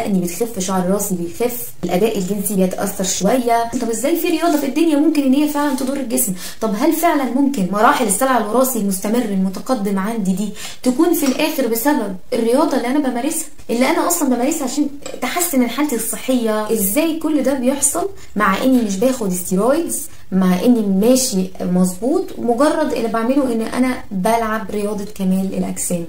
دقني بتخف شعر راسي بيخف الاداء الجنسي بيتاثر شويه طب ازاي في رياضه في الدنيا ممكن ان هي فعلا تضر الجسم طب هل فعلا ممكن مراحل الصلع الوراثي المستمر المتقدم عندي دي تكون في الاخر بسبب الرياضه اللي انا بمارسها اللي انا اصلا بمارسها عشان تحسن من حالتي الصحيه ازاي كل ده بيحصل مع اني مش باخد ستيرويدز مع اني ماشي مظبوط مجرد اللي بعمله ان انا بلعب رياضه كمال الاجسام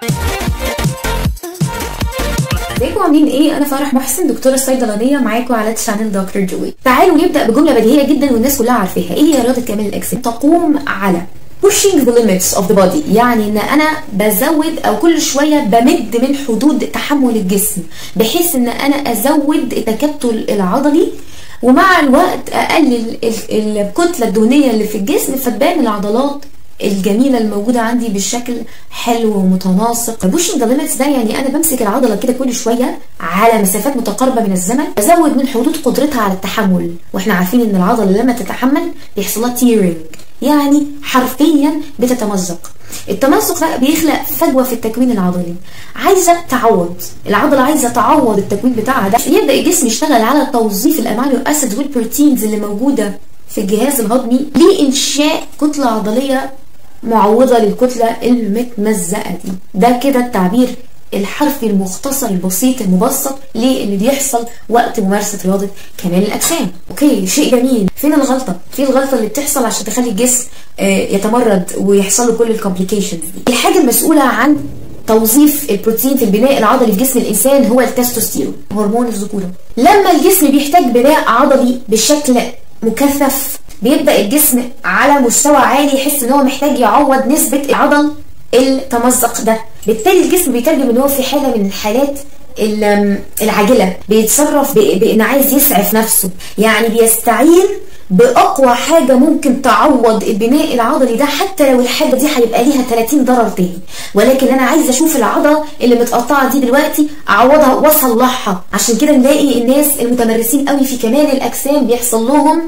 ازيكم عاملين ايه انا فرح محسن دكتوره صيدلانيه معاكم على شانل دكتور جوي تعالوا نبدا بجمله بديهيه جدا والناس كلها عارفاها ايه هي رياضه كمال الاجسام تقوم على pushing the limits of the body يعني ان انا بزود او كل شويه بمد من حدود تحمل الجسم بحيث ان انا ازود التكتل العضلي ومع الوقت اقلل الكتله الدهنيه اللي في الجسم فتبان العضلات الجميلة الموجودة عندي بشكل حلو ومتناسق بوشنج ذا ليميتس ده يعني أنا بمسك العضلة كده كل شوية على مسافات متقاربة من الزمن بزود من حدود قدرتها على التحمل واحنا عارفين ان العضلة لما تتحمل بيحصل لها تيرنج يعني حرفيا بتتمزق التمزق ده بيخلق فجوه في التكوين العضلي عايزه تعوض العضله عايزه تعوض التكوين بتاعها ده يبدا الجسم يشتغل على توظيف الامينو اسيد والبروتينز اللي موجوده في الجهاز الهضمي لانشاء كتله عضليه معوضه للكتله المتمزقه دي ده كده التعبير الحرفي المختصر البسيط المبسط للي بيحصل وقت ممارسه رياضه كمال الاجسام اوكي شيء جميل فين الغلطه في الغلطه اللي بتحصل عشان تخلي الجسم يتمرد ويحصل له كل الكومبليكيشنز دي الحاجه المسؤوله عن توظيف البروتين في البناء العضلي في جسم الانسان هو التستوستيرون هرمون الذكوره لما الجسم بيحتاج بناء عضلي بشكل مكثف بيبدا الجسم على مستوى عالي يحس ان هو محتاج يعوض نسبه العضل التمزق ده بالتالي الجسم بيترجم ان هو في حاله من الحالات العاجله بيتصرف بان عايز يسعف نفسه يعني بيستعين باقوى حاجه ممكن تعوض البناء العضلي ده حتى لو الحاجه دي هيبقى ليها 30 ضرر تاني ولكن انا عايزه اشوف العضله اللي متقطعه دي دلوقتي اعوضها واصلحها عشان كده نلاقي الناس المتمرسين قوي في كمال الاجسام بيحصل لهم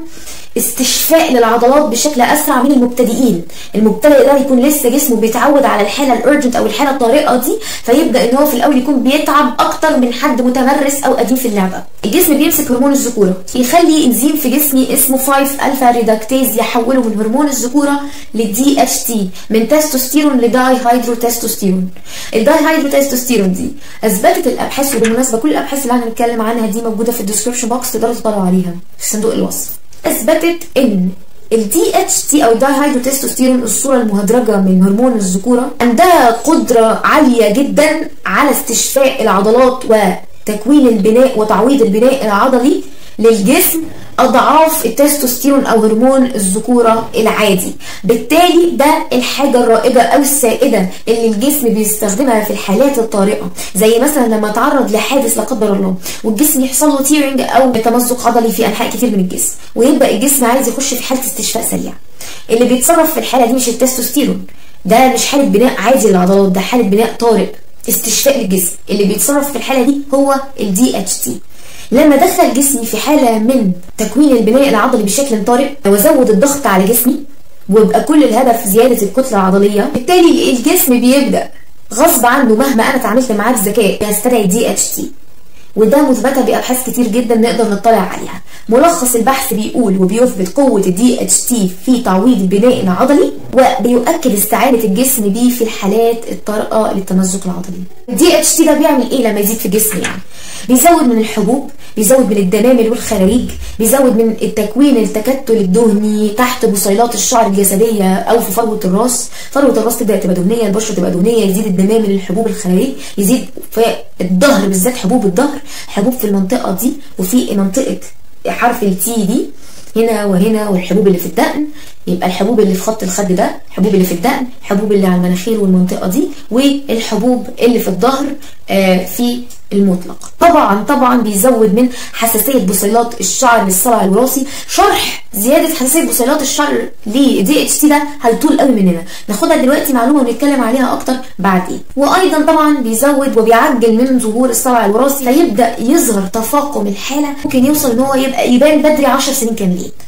استشفاء للعضلات بشكل اسرع من المبتدئين المبتدئ ده يكون لسه جسمه بيتعود على الحاله الارجنت او الحاله الطارئه دي فيبدا ان هو في الاول يكون بيتعب اكتر من حد متمرس او قديم في اللعبه الجسم بيمسك هرمون الذكوره يخلي انزيم في جسمي اسمه 5 الفا ريدكتيز يحوله من هرمون الذكوره للدي اتش تي من تستوستيرون لداي هيدرو تستوستيرون الداي هيدرو تستوستيرون دي اثبتت الابحاث وبالمناسبه كل الابحاث اللي هنتكلم عنها دي موجوده في الديسكربشن بوكس تقدروا تطلعوا عليها في صندوق الوصف اثبتت ان الدي اتش تي او داي هيدروتستوستيرون الصوره المهدرجه من هرمون الذكوره عندها قدره عاليه جدا على استشفاء العضلات وتكوين البناء وتعويض البناء العضلي للجسم اضعاف التستوستيرون او هرمون الذكوره العادي بالتالي ده الحاجه الرائجه او السائده اللي الجسم بيستخدمها في الحالات الطارئه زي مثلا لما اتعرض لحادث لا قدر الله والجسم يحصل له تيرنج او تمزق عضلي في انحاء كتير من الجسم ويبدا الجسم عايز يخش في حاله استشفاء سريع اللي بيتصرف في الحاله دي مش التستوستيرون ده مش حاله بناء عادي للعضلات ده حاله بناء طارئ استشفاء للجسم اللي بيتصرف في الحاله دي هو الدي اتش تي لما دخل جسمي في حالة من تكوين البناء العضلي بشكل طارئ وازود الضغط على جسمي ويبقى كل الهدف زيادة الكتلة العضلية بالتالي الجسم بيبدأ غصب عنه مهما انا اتعاملت معاه بذكاء يستدعي دي اتش تي وده مثبتة بأبحاث كتير جدا نقدر نطلع عليها ملخص البحث بيقول وبيثبت قوة الدي اتش تي في تعويض البناء العضلي وبيؤكد استعانة الجسم بيه في الحالات الطارئة للتمزق العضلي الدي اتش تي ده بيعمل ايه لما يزيد في الجسم يعني بيزود من الحبوب بيزود من الدمامل والخلايج بيزود من التكوين التكتل الدهني تحت بصيلات الشعر الجسديه او في فروه الراس فروه الراس تبدا تبقى دهنيه البشره تبقى دهنيه يزيد الدمامل الحبوب الخلايج يزيد في الظهر بالذات حبوب الظهر حبوب في المنطقه دي وفي منطقه حرف التي دي هنا وهنا والحبوب اللي في الدقن يبقى الحبوب اللي في خط الخد ده الحبوب اللي في الدقن الحبوب اللي على المناخير والمنطقه دي والحبوب اللي في الظهر آه في المطلق طبعا طبعا بيزود من حساسيه بصيلات الشعر للصلع الوراثي شرح زياده حساسيه بصيلات الشعر لدي اتش تي ده هيطول قوي مننا ناخدها دلوقتي معلومه ونتكلم عليها اكتر بعدين وايضا طبعا بيزود وبيعجل من ظهور الصلع الوراثي فيبدا يظهر تفاقم الحاله ممكن يوصل ان هو يبقى يبان بدري 10 سنين كاملين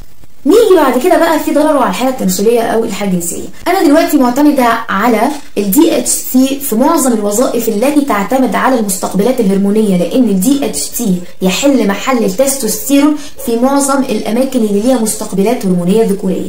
نيجي بعد كده بقى في ضرره على الحاله التناسليه او الحاله الجنسيه انا دلوقتي معتمده على الدي اتش تي في معظم الوظائف التي تعتمد على المستقبلات الهرمونيه لان الدي اتش تي يحل محل التستوستيرون في معظم الاماكن اللي ليها مستقبلات هرمونيه ذكوريه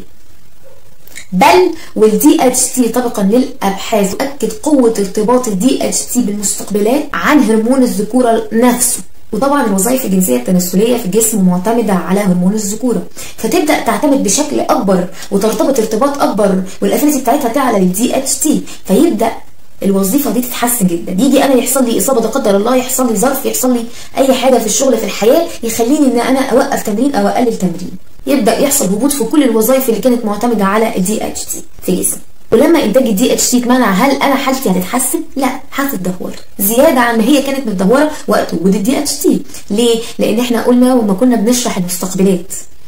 بل والدي اتش تي طبقا للابحاث يؤكد قوه ارتباط الدي اتش تي بالمستقبلات عن هرمون الذكوره نفسه وطبعا الوظائف الجنسيه التناسليه في الجسم معتمده على هرمون الذكوره فتبدا تعتمد بشكل اكبر وترتبط ارتباط اكبر والافريزي بتاعتها تعلى للدي اتش تي فيبدا الوظيفه دي تتحسن جدا يجي انا يحصل لي اصابه لا قدر الله يحصل لي ظرف يحصل لي اي حاجه في الشغل في الحياه يخليني ان انا اوقف تمرين او اقلل تمرين يبدا يحصل هبوط في كل الوظائف اللي كانت معتمده على الدي اتش تي في الجسم ولما انتاج الدي اتش تي اتمنع هل انا حالتي هتتحسن؟ لا هتتدهور زياده عن ما هي كانت متدهوره وقت وجود الدي اتش تي ليه؟ لان احنا قلنا وما كنا بنشرح المستقبلات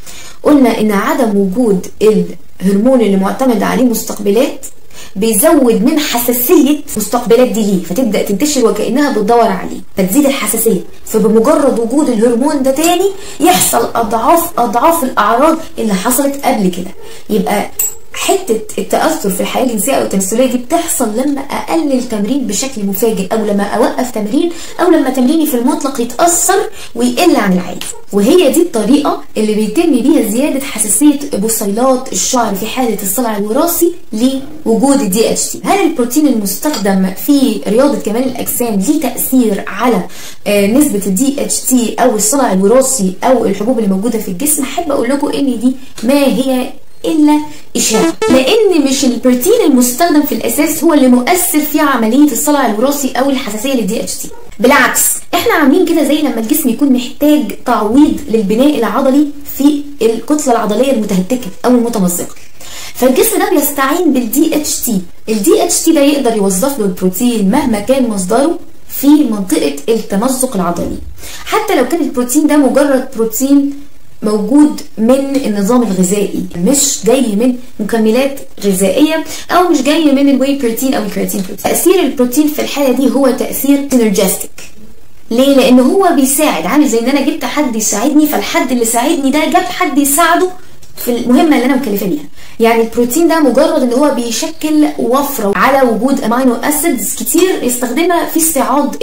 قلنا ان عدم وجود الهرمون اللي معتمد عليه مستقبلات بيزود من حساسية مستقبلات دي ليه فتبدأ تنتشر وكأنها بتدور عليه فتزيد الحساسية فبمجرد وجود الهرمون ده تاني يحصل أضعاف أضعاف الأعراض اللي حصلت قبل كده يبقى حته التاثر في الحياه الجنسيه او التناسليه دي بتحصل لما اقلل تمرين بشكل مفاجئ او لما اوقف تمرين او لما تمريني في المطلق يتاثر ويقل عن العادي وهي دي الطريقه اللي بيتم بيها زياده حساسيه بصيلات الشعر في حاله الصلع الوراثي لوجود الدي اتش تي هل البروتين المستخدم في رياضه كمال الاجسام ليه تاثير على آه نسبه الدي اتش تي او الصلع الوراثي او الحبوب اللي موجوده في الجسم احب اقول لكم ان دي ما هي الا اشاعه لان مش البروتين المستخدم في الاساس هو اللي مؤثر في عمليه الصلع الوراثي او الحساسيه للدي اتش تي بالعكس احنا عاملين كده زي لما الجسم يكون محتاج تعويض للبناء العضلي في الكتله العضليه المتهتكه او المتمزقه فالجسم ده بيستعين بالدي اتش تي الدي اتش تي ده يقدر يوظف له البروتين مهما كان مصدره في منطقه التمزق العضلي حتى لو كان البروتين ده مجرد بروتين موجود من النظام الغذائي مش جاي من مكملات غذائيه او مش جاي من الواي بروتين او الكرياتين بروتين تاثير البروتين في الحاله دي هو تاثير سينرجستيك ليه لان هو بيساعد عامل زي ان انا جبت حد يساعدني فالحد اللي ساعدني ده جاب حد يساعده في المهمه اللي اانا مكلفه بيها يعني البروتين ده مجرد ان هو بيشكل وفره على وجود امينو اسيدز كتير يستخدمها في استيعاب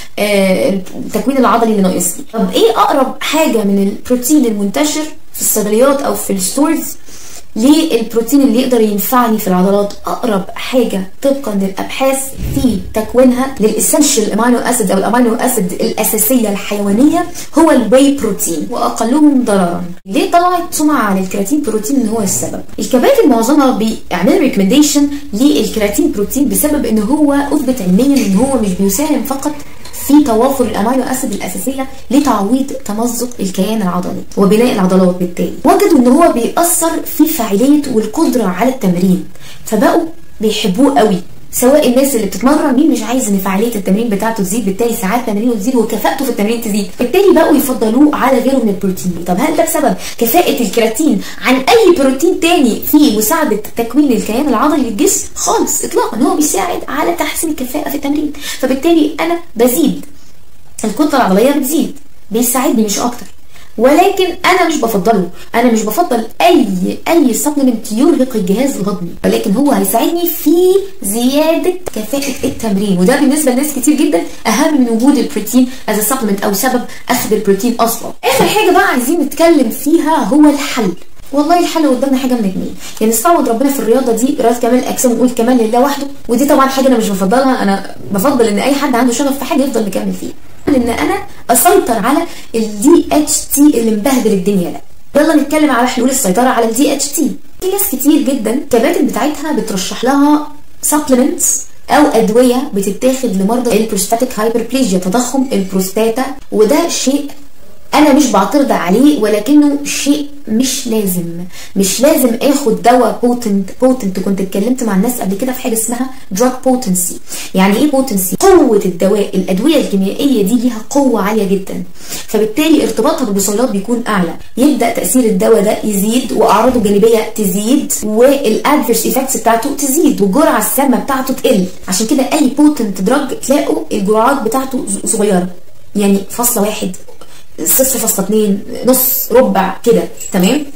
التكوين العضلي اللي ناقصني طب ايه اقرب حاجه من البروتين المنتشر في الصيدليات او في الستورز للبروتين اللي يقدر ينفعني في العضلات اقرب حاجه طبقا للابحاث في تكوينها للاسنشال امينو اسيد او الامينو اسيد الاساسيه الحيوانيه هو الواي بروتين واقلهم ضررا ليه طلعت سمعه على الكرياتين بروتين ان هو السبب الكباتن معظمها بيعملوا ريكومنديشن للكرياتين بروتين بسبب ان هو اثبت علميا ان هو مش بيساهم فقط في توافر الامينو اسيد الاساسيه لتعويض تمزق الكيان العضلي وبناء العضلات بالتالي وجدوا ان هو بيأثر في فاعليه والقدره على التمرين فبقوا بيحبوه قوي سواء الناس اللي بتتمرن مين مش عايز ان فعاليه التمرين بتاعته تزيد بالتالي ساعات تمرينه تزيد وكفاءته في التمرين تزيد بالتالي بقوا يفضلوه على غيره من البروتين طب هل ده بسبب كفاءه الكرياتين عن اي بروتين تاني في مساعده تكوين الكيان العضلي للجسم خالص اطلاقا هو بيساعد على تحسين الكفاءه في التمرين فبالتالي انا بزيد الكتله العضليه بتزيد بيساعدني مش اكتر ولكن انا مش بفضله انا مش بفضل اي اي سبلمنت يرهق الجهاز الهضمي ولكن هو هيساعدني في زياده كفاءه التمرين وده بالنسبه لناس كتير جدا اهم من وجود البروتين از سبلمنت او سبب اخذ البروتين اصلا اخر حاجه بقى عايزين نتكلم فيها هو الحل والله الحل قدامنا حاجه من اتنين يعني نستعوض ربنا في الرياضه دي رياضه كمال الاجسام ونقول كمال لله وحده ودي طبعا حاجه انا مش بفضلها انا بفضل ان اي حد عنده شغف في حاجه يفضل مكمل فيها ان انا اسيطر على الدي اتش تي اللي مبهدل الدنيا ده يلا نتكلم على حلول السيطره على الدي اتش تي في ناس كتير جدا الكباتن بتاعتها بترشح لها سبلمنتس او ادويه بتتاخد لمرضى البروستاتيك هايبربليجيا تضخم البروستاتا وده شيء انا مش بعترض عليه ولكنه شيء مش لازم مش لازم اخد دواء بوتنت بوتنت كنت اتكلمت مع الناس قبل كده في حاجه اسمها دراج بوتنسي يعني ايه بوتنسي قوه الدواء الادويه الكيميائيه دي ليها قوه عاليه جدا فبالتالي ارتباطها بالبصيلات بيكون اعلى يبدا تاثير الدواء ده يزيد واعراضه الجانبيه تزيد والادفيرس ايفكتس بتاعته تزيد والجرعه السامه بتاعته تقل عشان كده اي بوتنت دراج تلاقوا الجرعات بتاعته صغيره يعني فاصله واحد صفر فاصلة اتنين نص ربع كده تمام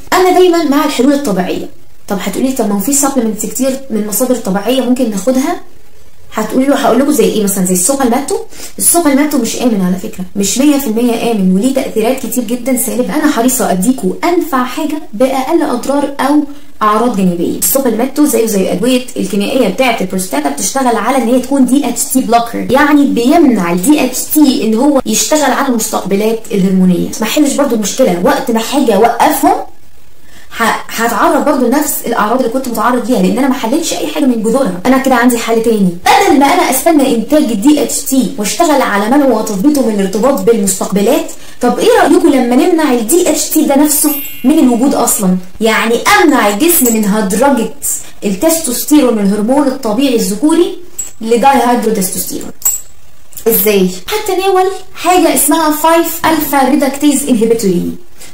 انا دايما مع الحلول الطبيعيه طب هتقولي طب ما هو في سبلمنتس كتير من مصادر طبيعيه ممكن ناخدها هتقولي له هقول لكم زي ايه مثلا زي السوبر ماتو السوبر ماتو مش امن على فكره مش 100% امن وليه تاثيرات كتير جدا سالبه انا حريصه اديكوا انفع حاجه باقل اضرار او اعراض جانبيه السوبر ماتو زيه زي الادويه الكيميائيه بتاعه البروستاتا بتشتغل على ان هي تكون دي اتش تي بلوكر يعني بيمنع الدي اتش تي ان هو يشتغل على المستقبلات الهرمونيه ما حلش برضو المشكله وقت ما حاجه اوقفهم هتعرض برضو لنفس الاعراض اللي كنت متعرض ليها لان انا ما حلتش اي حاجه من جذورها انا كده عندي حل تاني بدل ما انا استنى انتاج الدي اتش تي واشتغل على منعه وتظبيطه من الارتباط بالمستقبلات طب ايه رايكم لما نمنع الدي اتش تي ده نفسه من الوجود اصلا يعني امنع الجسم من هدرجه التستوستيرون الهرمون الطبيعي الذكوري لدايهيدرودستوستيرون ازاي هتناول حاجه اسمها 5 الفا ريدكتيز انهبيتوري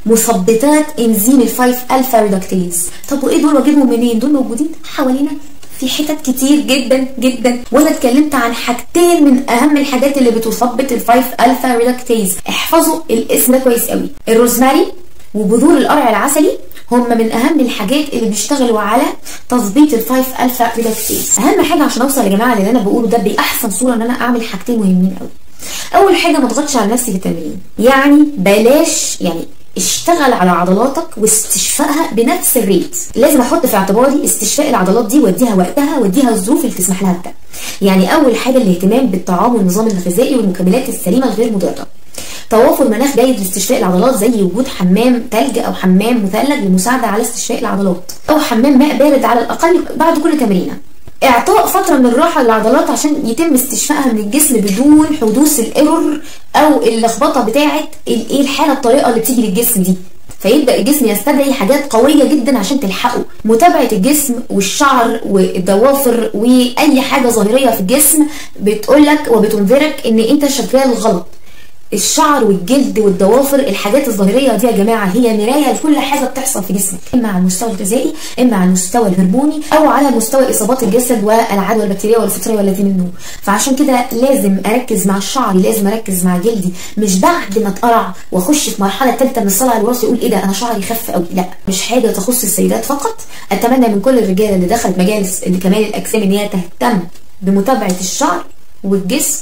مثبطات انزيم ال 5 الفا ريدكتيز طب وايه دول واجيبهم منين دول موجودين حوالينا في حتت كتير جدا جدا وانا اتكلمت عن حاجتين من اهم الحاجات اللي بتثبط ال 5 الفا ريدكتيز احفظوا الاسم ده كويس قوي الروزماري وبذور القرع العسلي هم من اهم الحاجات اللي بيشتغلوا على تظبيط ال 5 الفا ريدكتيز اهم حاجه عشان اوصل يا جماعه للي انا بقوله ده باحسن صوره ان انا اعمل حاجتين مهمين قوي اول حاجه ما اضغطش على نفسي في التمرين يعني بلاش يعني اشتغل على عضلاتك واستشفائها بنفس الريت لازم احط في اعتباري استشفاء العضلات دي واديها وقتها واديها الظروف اللي تسمح لها بده يعني اول حاجه الاهتمام بالطعام والنظام الغذائي والمكملات السليمه الغير مضره توافر مناخ جيد لاستشفاء العضلات زي وجود حمام ثلج او حمام مثلج للمساعده على استشفاء العضلات او حمام ماء بارد على الاقل بعد كل تمرينه اعطاء فتره من الراحه للعضلات عشان يتم استشفائها من الجسم بدون حدوث الايرور او اللخبطه بتاعه الايه الحاله الطريقه اللي بتيجي للجسم دي فيبدا الجسم يستدعي حاجات قويه جدا عشان تلحقه متابعه الجسم والشعر والضوافر واي حاجه ظاهريه في الجسم بتقولك وبتنذرك ان انت شغال غلط الشعر والجلد والضوافر الحاجات الظاهريه دي يا جماعه هي مرايه لكل حاجه بتحصل في جسمك اما على المستوى الغذائي اما على المستوى الهرموني او على مستوى اصابات الجسد والعدوى البكتيريه والفطريه والذي منه فعشان كده لازم اركز مع شعري لازم اركز مع جلدي مش بعد ما اتقرع واخش في مرحله ثالثه من الصلع الوراثي يقول ايه ده انا شعري خف قوي لا مش حاجه تخص السيدات فقط اتمنى من كل الرجاله اللي دخلت مجال كمال الاجسام ان هي تهتم بمتابعه الشعر والجسم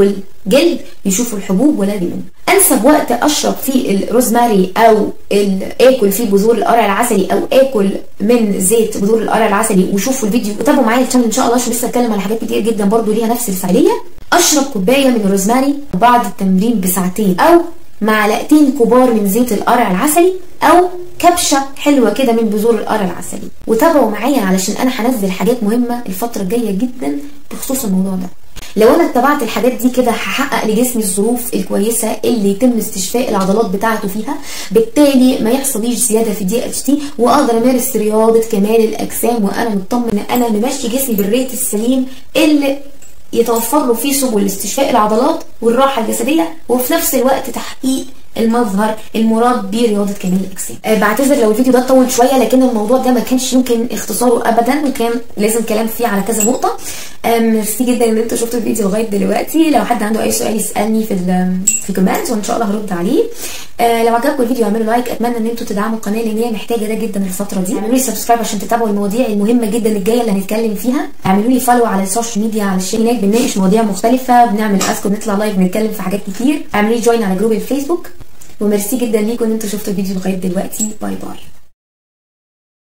والجلد يشوفوا الحبوب ولا دهون انسب وقت اشرب فيه الروزماري او اكل فيه بذور القرع العسلي او اكل من زيت بذور القرع العسلي وشوفوا الفيديو وتابعوا معايا الشانل ان شاء الله عشان لسه اتكلم على حاجات كتير جدا برضو ليها نفس الفعاليه اشرب كوبايه من الروزماري بعد التمرين بساعتين او معلقتين كبار من زيت القرع العسلي او كبشه حلوه كده من بذور القرع العسلي وتابعوا معايا علشان انا هنزل حاجات مهمه الفتره الجايه جدا بخصوص الموضوع ده لو انا اتبعت الحاجات دي كده هحقق لجسمي الظروف الكويسه اللي يتم استشفاء العضلات بتاعته فيها بالتالي ما يحصليش زياده في دي اتش تي واقدر امارس رياضه كمال الاجسام وانا مطمن انا ممشي جسمي بالريت السليم اللي يتوفر له فيه سبل استشفاء العضلات والراحه الجسديه وفي نفس الوقت تحقيق المظهر المراد برياضه كمال الاجسام أه بعتذر لو الفيديو ده طول شويه لكن الموضوع ده ما كانش يمكن اختصاره ابدا وكان لازم كلام فيه على كذا نقطه ميرسي جدا ان انتوا شفتوا الفيديو لغايه دلوقتي لو حد عنده اي سؤال يسالني في في الكومنتس وان شاء الله هرد عليه أه لو عجبكم الفيديو اعملوا لايك اتمنى ان انتوا تدعموا القناه لان هي محتاجه ده جدا الفتره دي اعملوا لي سبسكرايب عشان تتابعوا المواضيع المهمه جدا الجايه اللي هنتكلم فيها اعملوا لي فولو على السوشيال ميديا علشان هناك بنناقش مواضيع مختلفه بنعمل اسك ونطلع لايف بنتكلم في حاجات كتير اعملوا لي جوين على جروب الفيسبوك وميرسي جدا ليكم ان انتوا شفتوا الفيديو لغايه دلوقتي باي باي